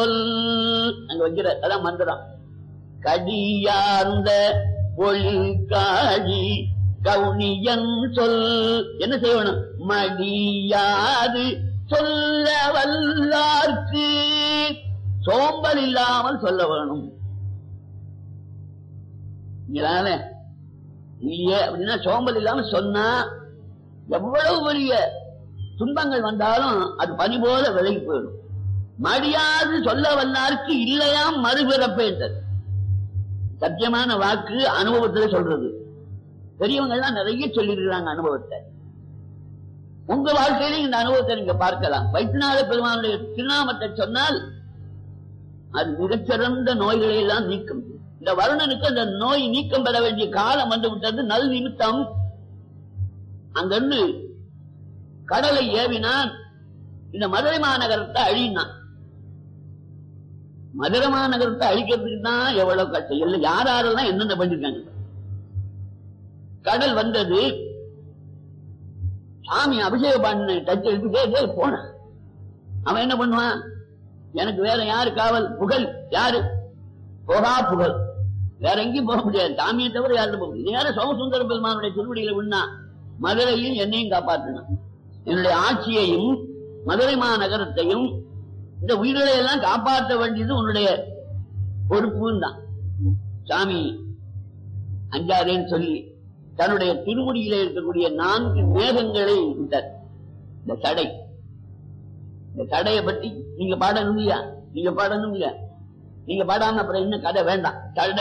அங்க வைக்கிற அதான் மந்திரம் கடியார்ந்த ஒளி காழி கவுனியன் சொல் என்ன செய்யணும் மடியாது சொல்ல வல்லார்க்கு சோம்பல் இல்லாமல் சொல்ல வேணும் இதனால இல்லையே அப்படின்னா சோம்பல் இல்லாம சொன்னா எவ்வளவு பெரிய துன்பங்கள் வந்தாலும் அது பனி போல விலகி போயிடும் மடியாது சொல்ல வல்லாருக்கு இல்லையாம் மறுபிறப்பேற்றது சத்தியமான வாக்கு அனுபவத்துல சொல்றது பெரியவங்க எல்லாம் நிறைய சொல்லிருக்கிறாங்க அனுபவத்தை உங்க வாழ்க்கையில இந்த அனுபவத்தை நீங்க பார்க்கலாம் வைத்தியநாத பெருமானுடைய திருநாமத்தை சொன்னால் அது மிகச்சிறந்த நோய்களை எல்லாம் நீக்கும் இந்த வருணனுக்கு அந்த நோய் நீக்கம் பெற வேண்டிய காலம் வந்து விட்டது நல் நிமித்தம் அங்கிருந்து கடலை ஏவினான் இந்த மதுரை மாநகரத்தை அழினான் மதுரை மாநகரத்தை அழிக்கிறதுக்கு தான் எவ்வளவு கஷ்டம் இல்லை யார் யாரெல்லாம் என்னென்ன பண்ணிருக்காங்க கடல் வந்தது சாமி அபிஷேகம் பண்ண டச் எடுத்து போன அவன் என்ன பண்ணுவான் எனக்கு வேற யாரு காவல் புகழ் யாரு போகா புகழ் வேற எங்கேயும் போக முடியாது சாமியை தவிர யாரும் போக முடியாது யாரும் சோமசுந்தர பெருமானுடைய திருவடியில விண்ணா மதுரையும் என்னையும் காப்பாற்றினான் என்னுடைய ஆட்சியையும் மதுரை மாநகரத்தையும் இந்த உயிர்களை எல்லாம் காப்பாற்ற வேண்டியது உன்னுடைய பொறுப்புன்னு தான் சாமி அஞ்சாதேன்னு சொல்லி தன்னுடைய திருமுடியில இருக்கக்கூடிய நான்கு மேகங்களை விட்டார் இந்த தடை இந்த தடையை பற்றி நீங்க பாடணும் இல்லையா நீங்க பாடணும் இல்லையா நீங்க பாடாம அப்புறம் இன்னும் கதை வேண்டாம் தடை